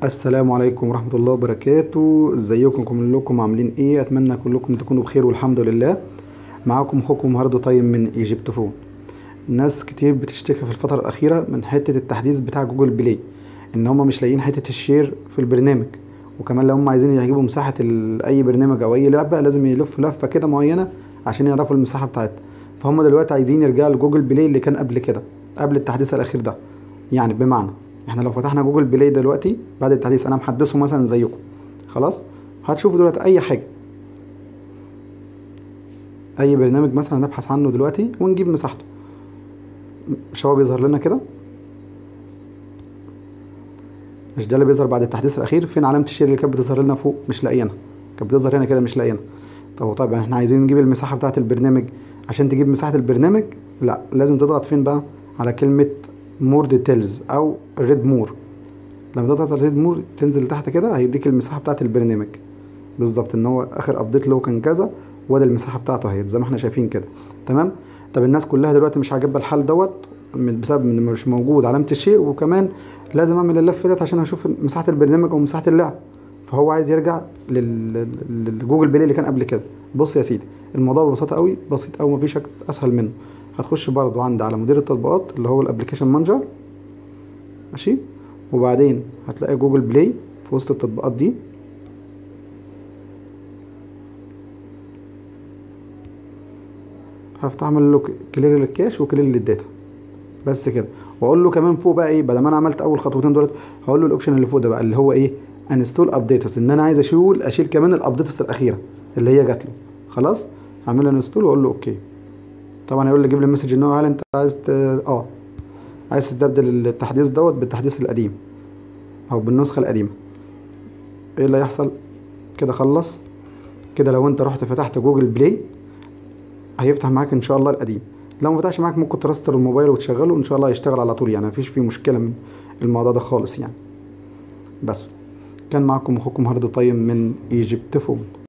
السلام عليكم ورحمة الله وبركاته ازيكم كلكم عاملين ايه اتمنى كلكم تكونوا بخير والحمد لله معاكم اخوكم هاردو طيب من ايجيبت فون ناس كتير بتشتكي في الفترة الأخيرة من حتة التحديث بتاع جوجل بلاي إن هما مش لاقيين حتة الشير في البرنامج وكمان لو هما عايزين يجيبوا مساحة ال- أي برنامج أو أي لعبة لازم يلفوا لفة كده معينة عشان يعرفوا المساحة بتاعتها فهم دلوقتي عايزين يرجعوا لجوجل بلاي اللي كان قبل كده قبل التحديث الأخير ده يعني بمعنى احنا لو فتحنا جوجل بلاي دلوقتي بعد التحديث انا محدثه مثلا زيكم خلاص هتشوفوا دلوقتي اي حاجه اي برنامج مثلا نبحث عنه دلوقتي ونجيب مساحته مش هو بيظهر لنا كده مش ده اللي بيظهر بعد التحديث الاخير فين علامه الشير اللي كانت بتظهر لنا فوق مش لاقيينها كانت بتظهر هنا كده مش لاقيينها طب طبعا احنا عايزين نجيب المساحه بتاعه البرنامج عشان تجيب مساحه البرنامج لا لازم تضغط فين بقى على كلمه مور ديتيلز او ريد مور لما تضغط على ريد مور تنزل تحت كده هيديك المساحه بتاعه البرنامج بالظبط ان هو اخر ابديت له كان كذا وده المساحه بتاعته اهي زي ما احنا شايفين كده تمام طب الناس كلها دلوقتي مش عاجبها الحال دوت من- بسبب ان مش موجود علامه الشير وكمان لازم اعمل اللف ديت عشان اشوف مساحه البرنامج او مساحه اللعب فهو عايز يرجع لل- للجوجل بلاي اللي كان قبل كده بص يا سيدي الموضوع ببساطه قوي بسيط قوي مفيش أك- اسهل منه هتخش برضو عند على مدير التطبيقات اللي هو الابلكيشن مانجر ماشي وبعدين هتلاقي جوجل بلاي في وسط التطبيقات دي هفتح اعمل له كلير للكاش وكلير للداتا بس كده واقول له كمان فوق بقى ايه بدل ما انا عملت اول خطوتين دولت هقول له الاوبشن اللي فوق ده بقى اللي هو ايه انستول ابديتس ان انا عايز اشيل اشيل كمان الابديتس الاخيره اللي هي جات له خلاص هعمل له انستول واقول له اوكي طبعا هيقول لي جيب لي مسج ان هو هل انت عايز ت- اه عايز تستبدل التحديث دوت بالتحديث القديم او بالنسخه القديمه ايه اللي هيحصل كده خلص كده لو انت رحت فتحت جوجل بلاي هيفتح معاك ان شاء الله القديم لو ما فتحش معاك ممكن ترستر الموبايل وتشغله ان شاء الله هيشتغل على طول يعني مفيش فيه مشكله من الموضوع ده خالص يعني بس كان معكم اخوكم هارد طيب من ايجيبت فون